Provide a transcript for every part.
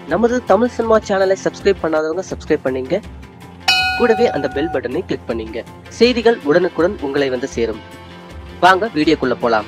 நமது தமிழ் சினிமா சேனலை சப்ஸ்கிரைப் பண்ணாதவங்க சப்ஸ்கிரைப் பண்ணீங்க கூடவே அந்த பெல் பட்டனை கிளிக் பண்ணீங்க செய்திகள் உடனுக்குடன் உங்களை வந்து சேரும் வாங்க வீடியோக்குள்ள போலாம்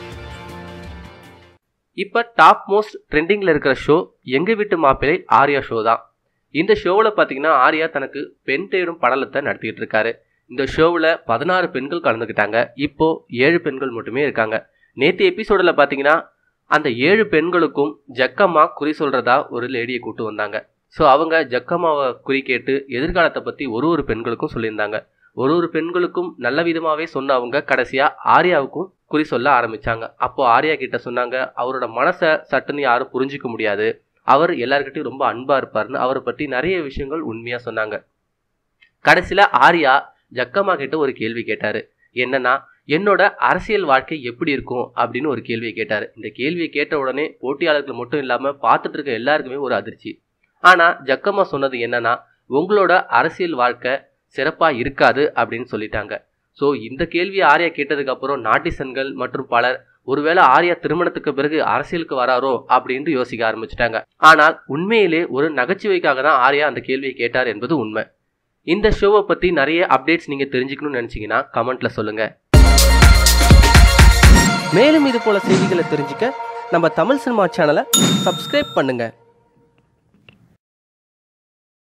இப்ப டாப் மோஸ்ட் ட்ரெண்டிங்ல இருக்கிற ஷோ எங்க வீட்டு மாப்பிள்ளை ஆர்யா ஷோ தான் இந்த ஷோவில் பார்த்தீங்கன்னா ஆர்யா தனக்கு பெண் தேடும் படலத்தை நடத்திட்டு இருக்காரு இந்த ஷோவில் பதினாறு பெண்கள் கலந்துக்கிட்டாங்க இப்போ ஏழு பெண்கள் மட்டுமே இருக்காங்க நேற்று எபிசோடில் பார்த்தீங்கன்னா அந்த ஏழு பெண்களுக்கும் ஜக்கம்மா குறி சொல்றதா ஒரு லேடியை கூட்டு வந்தாங்க ஸோ அவங்க ஜக்கம்மாவை குறி கேட்டு எதிர்காலத்தை பற்றி ஒரு ஒரு பெண்களுக்கும் சொல்லியிருந்தாங்க ஒரு ஒரு பெண்களுக்கும் நல்ல விதமாகவே சொன்ன அவங்க கடைசியாக ஆர்யாவுக்கும் குறி சொல்ல ஆரம்பிச்சாங்க அப்போ ஆர்யா கிட்ட சொன்னாங்க அவரோட மனசை சட்டுன்னு யாரும் புரிஞ்சிக்க முடியாது அவர் எல்லார்கிட்டையும் ரொம்ப அன்பா இருப்பாருன்னு அவரை பற்றி நிறைய விஷயங்கள் உண்மையா சொன்னாங்க கடைசியில ஆர்யா ஜக்கம்மா கிட்ட ஒரு கேள்வி கேட்டாரு என்னன்னா என்னோட அரசியல் வாழ்க்கை எப்படி இருக்கும் அப்படின்னு ஒரு கேள்வியை கேட்டாரு இந்த கேள்வியை கேட்ட உடனே போட்டியாளர்கள் மட்டும் இல்லாம பார்த்துட்டு இருக்க எல்லாருக்குமே ஒரு அதிர்ச்சி ஆனா ஜக்கம்மா சொன்னது என்னன்னா உங்களோட அரசியல் வாழ்க்கை சிறப்பா இருக்காது அப்படின்னு சொல்லிட்டாங்க ஸோ இந்த கேள்வியை ஆர்யா கேட்டதுக்கு அப்புறம் நாட்டிசன்கள் மற்றும் பலர் ஒருவேளை ஆர்யா திருமணத்துக்கு பிறகு அரசியலுக்கு வராரோ அப்படின்னு யோசிக்க ஆரம்பிச்சிட்டாங்க ஆனால் உண்மையிலே ஒரு நகைச்சுவைக்காக தான் ஆர்யா அந்த கேள்வியை கேட்டார் என்பது உண்மை இந்த ஷோவை பத்தி நிறைய அப்டேட்ஸ் நீங்க தெரிஞ்சுக்கணும்னு நினைச்சீங்கன்னா கமெண்ட்ல சொல்லுங்க மேலும் இது போல செய்திகளை தெரிஞ்சுக்க நம்ம தமிழ் சினிமா சேனலை சப்ஸ்கிரைப் பண்ணுங்க